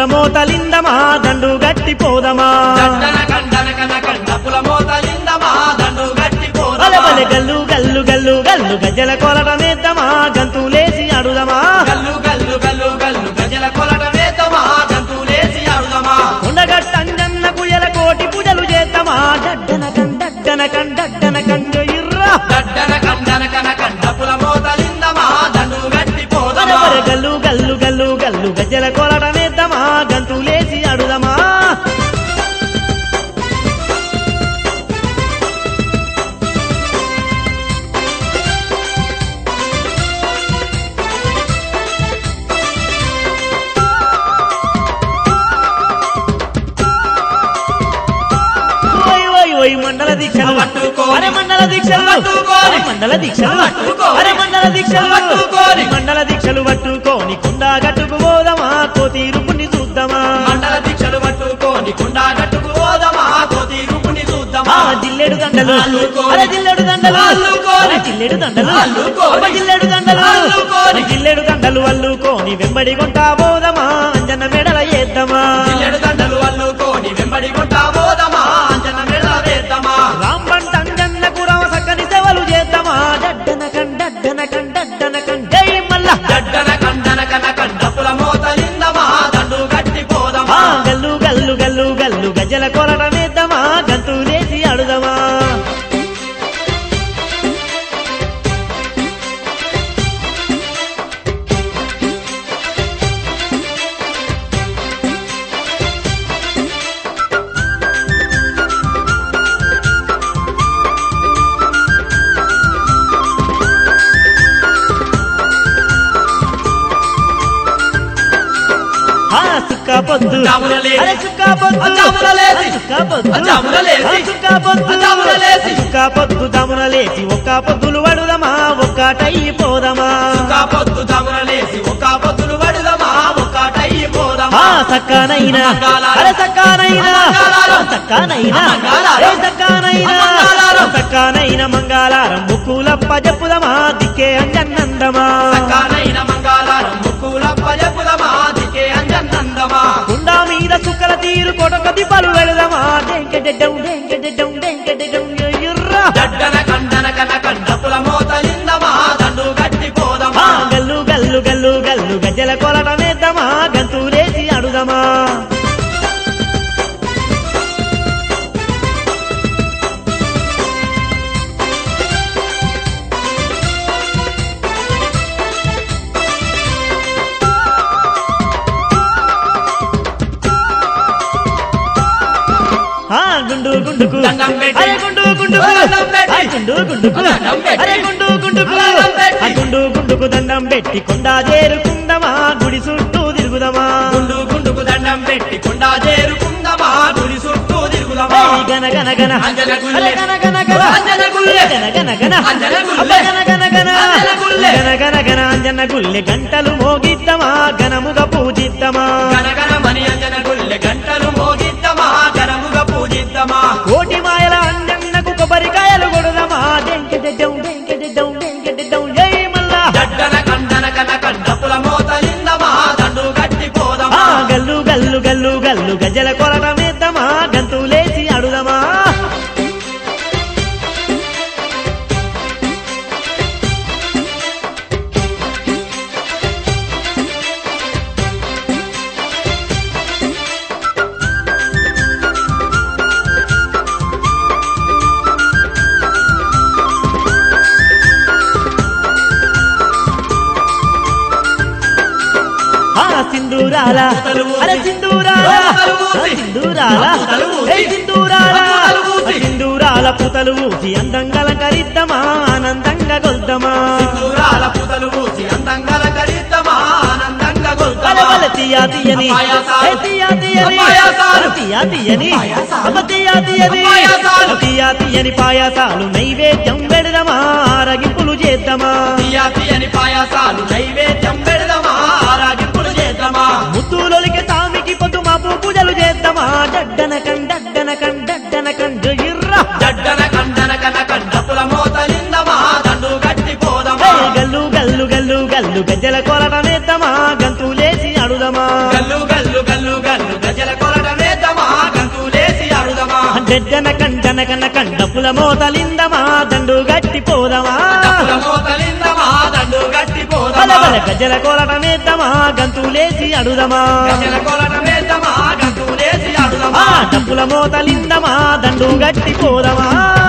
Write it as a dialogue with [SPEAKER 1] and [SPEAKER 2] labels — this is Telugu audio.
[SPEAKER 1] మోతలిందమా దండు గట్టి పోదమా
[SPEAKER 2] దండన కండన కన కండపుల మోతలిందమా దండు గట్టి
[SPEAKER 1] బలె బలె
[SPEAKER 2] పోదమా
[SPEAKER 1] గల్లు గల్లు గల్లు గల్లు గజ్జల కొలటమేద్దామా గంతులేసి అడుదమా
[SPEAKER 2] గల్లు గల్లు గల్లు గల్లు గజల కొలట వేద్దమా గంతులేసి ఆడుదమా
[SPEAKER 1] ఉండగట్ట అంజన్న కుయల కోటి పూజలు చేద్దామా డడ్డన కండడ్డన కండడ్డన కండ ఇర్రా
[SPEAKER 2] దడ్డన కండన కన కండపుల మోతలిందమా దండు గట్టి
[SPEAKER 1] బలె
[SPEAKER 2] పోదమా
[SPEAKER 1] బలె గల్లు గల్లు గల్లు గల్లు గజ్జల కొలటమేద్దామా గంతులేసి అడుదమా ఓయ్ ఓయ్ ఓయ్ మండల దీక్షలు
[SPEAKER 2] పట్టుకోని.
[SPEAKER 1] అరే మండల దీక్షలు
[SPEAKER 2] పట్టుకోని.
[SPEAKER 1] అరే మండల దీక్షలు
[SPEAKER 2] పట్టుకోని.
[SPEAKER 1] అరే మండల దీక్షలు
[SPEAKER 2] పట్టుకోని.
[SPEAKER 1] మండల దీక్షలు పట్టుకోని కుండా గట్టుకు పోదమా కోతీరుపుని చూద్దామా
[SPEAKER 2] మండల దీక్షలు పట్టుకోని కుండా గట్టుకు పోదమా కోతి రూపుని
[SPEAKER 1] ఆ
[SPEAKER 2] చూద్దామా
[SPEAKER 1] జిల్లెడు దండలు
[SPEAKER 2] అల్లుకోని.
[SPEAKER 1] అరే జిల్లెడు దండలు
[SPEAKER 2] అల్లుకోని.
[SPEAKER 1] అరే జిల్లెడు దండలు
[SPEAKER 2] అల్లుకోని.
[SPEAKER 1] అమ్మ జిల్లెడు దండలు
[SPEAKER 2] అల్లుకోని.
[SPEAKER 1] అరే జిల్లెడు దండలు అల్లుకోని వెంబడి కొంటా పోదమా అంజన మెడల ఏద్దామా
[SPEAKER 2] జిల్లెడు దండలు అల్లుకోని వెంబడి కొంటా పోదమా అంజన మెడల వేద్దమా
[SPEAKER 1] రాంబంట అంజన్నకు రామ సక్కని సేవలు చేద్దామా డడ్డన కండడ్డన కండడ్డన కండై మల్ల
[SPEAKER 2] దడ్డన కండన కన కండపుల మోతలిందమా దండు గట్టి
[SPEAKER 1] ఆ
[SPEAKER 2] పోదమా
[SPEAKER 1] గల్లు గల్లు గల్లు గల్లు గజ్జల కొరటమేద్దామా గంతులేసి అడుదమా ఆ సుక్క పొద్దు
[SPEAKER 2] జాములలేసి.
[SPEAKER 1] అరే సుక్క పొద్దు
[SPEAKER 2] జాములలేసి.
[SPEAKER 1] ఆ సుక్క పొద్దు
[SPEAKER 2] జాములలేసి.
[SPEAKER 1] ఆ సుక్క పొద్దు
[SPEAKER 2] జాములలేసి.
[SPEAKER 1] సుక్క పొద్దు దమునలేసి ఒక్క పొద్దులు వడుదమా ఒక్కటై పోదమా
[SPEAKER 2] ఒక పొద్దు జమునలేసి ఒక పొద్దులు వడుదమా ఒకటై
[SPEAKER 1] ఆ
[SPEAKER 2] పోదమా
[SPEAKER 1] సక్కానైనా
[SPEAKER 2] మంగళారం.
[SPEAKER 1] అరే సక్కానైనా
[SPEAKER 2] మంగళారం.
[SPEAKER 1] సక్కానైనా
[SPEAKER 2] మంగళారం.
[SPEAKER 1] ఏ సక్కానైనా
[SPEAKER 2] మంగళారం.
[SPEAKER 1] సక్కానైన మంగళారం ముక్కులప్ప చెప్పుదమా దిక్కే అంజన్నందమా
[SPEAKER 2] సకానైన మంగళారం ముక్కులప్ప చెప్పుదమా దికే అంజన్నందమా
[SPEAKER 1] కుండా మీద సుక్కల తీరు కొటక దిబ్బలు వెళదమా డెంకెడెడ్డం డెంకెడెడ్డం డెంకెడెడ్డం ఎర్రా
[SPEAKER 2] దడ్డన కండన కన కండపుల మోతలిందమా దండు గట్టి
[SPEAKER 1] ఆ
[SPEAKER 2] పోదమా
[SPEAKER 1] గల్లు గల్లు గల్లు గల్లు గజ్జల కొలటమేద్దామా గంతులేసి అడుదమా ఆ గుండు గుండుకు
[SPEAKER 2] దండం పెట్టి.
[SPEAKER 1] అరే గుండు గుండుకు
[SPEAKER 2] దండం పెట్టి.
[SPEAKER 1] అరే గుండు గుండుకు
[SPEAKER 2] దండం పెట్టి.
[SPEAKER 1] అరే గుండు గుండుకు
[SPEAKER 2] దండం పెట్టి.
[SPEAKER 1] ఆ గుండు గుండుకు దండం పెట్టి కొండా చేరుకుందమా గుడి చుట్టూ తిరుగుదమా
[SPEAKER 2] గుండు గుండుకు దండం పెట్టి కొండా చేరుకుందమా గుడి చుట్టూ తిరుగుదమా
[SPEAKER 1] ఏయ్ గన గన గన
[SPEAKER 2] అంజన గుల్లె.
[SPEAKER 1] అరే గన గన గన
[SPEAKER 2] అంజన గుల్లె.
[SPEAKER 1] గన గన గన
[SPEAKER 2] అంజన గుల్లె.
[SPEAKER 1] అబ్బా గన గన గన
[SPEAKER 2] అంజన గుల్లె.
[SPEAKER 1] గన గన గన అంజన గుల్లె గంటలు మోగిద్దమా గనముగ పూజిద్దమా
[SPEAKER 2] గనగన మని అంజన గుల్లె గంటలు మోగిద్దమా గనముగా పూజిద్దమా
[SPEAKER 1] కోటి మాయల అంజన్నకు కొబ్బరికాయలు కొడదమా డెంకెడెడ్డం డెంకెడెడ్డం డెంకెడెడ్డం జై మల్లా
[SPEAKER 2] దడ్డన కండన కన కండపుల మోతలిందమా దండు గట్టి
[SPEAKER 1] ఆ
[SPEAKER 2] పోదమా
[SPEAKER 1] గల్లు గల్లు గల్లు గల్లు గజ్జల కొరటమేద్దామా గంతులేసి అడుదమా ఆ సింధూరాల
[SPEAKER 2] పూతలు ఊసి.
[SPEAKER 1] అరే సింధూరాల
[SPEAKER 2] పూతలు ఊసి.
[SPEAKER 1] ఆ సింధూరాల
[SPEAKER 2] పూతలు ఊసి.
[SPEAKER 1] ఏ సింధూరాల
[SPEAKER 2] పూతలు ఊసి.
[SPEAKER 1] ఆ సింధూరాల పుతలు ఊసి అందంగా కరిద్దమా ఆనందంగా గొల్దమా
[SPEAKER 2] దూరాల పుతలు పూసి అందంగా కరిద్దమా ఆనందంగా
[SPEAKER 1] బల
[SPEAKER 2] గొల్తమా
[SPEAKER 1] బల తీయా తీయని
[SPEAKER 2] అపాయాసాలు.
[SPEAKER 1] ఏ తీయా తీయని
[SPEAKER 2] అపాయాసాలు.
[SPEAKER 1] తీయా తీయని
[SPEAKER 2] అపాయాసాలు.
[SPEAKER 1] అమ్మ తీయా తీయని
[SPEAKER 2] అపాయాసాలు.
[SPEAKER 1] తీయా తీయని పాయాసాలు నైవేద్యం పెడదమా ఆరగింపులు చేద్దామా
[SPEAKER 2] తీయ తీయని పాయాసాలు నైవేద్యం పెడదమా ఆరాగింపులు చేద్దామా
[SPEAKER 1] ముత్తులొలికి సామికి పొద్దు మాపు పూజలు చేద్దామా డడ్డన కండడ్డన కండడ్డన కండు ఇర్రా
[SPEAKER 2] దడ్డన కండన కన కండపుల మోతలిందమా దండు గట్టి పోదమా
[SPEAKER 1] ఏయ్ గల్లు గల్లు గల్లు గల్లు గజ్జల కొరటనేద్దామా గంతులేసి అడుదమా
[SPEAKER 2] గల్లు గల్లు గల్లు
[SPEAKER 1] డప్పుల మోతలిందమా దండు గట్టి పోదమా
[SPEAKER 2] డప్పుల మోతలిందమా దండు గట్టి
[SPEAKER 1] బల
[SPEAKER 2] పోదమా
[SPEAKER 1] బల గజ్జల కోలటమేద్దామా గంతులేసి అడుదమా
[SPEAKER 2] గజల కొలట వేద్దామా గంతులేసి
[SPEAKER 1] ఆ
[SPEAKER 2] ఆడుదమా
[SPEAKER 1] డప్పుల మోతలిందమా దండు గట్టి పోదమా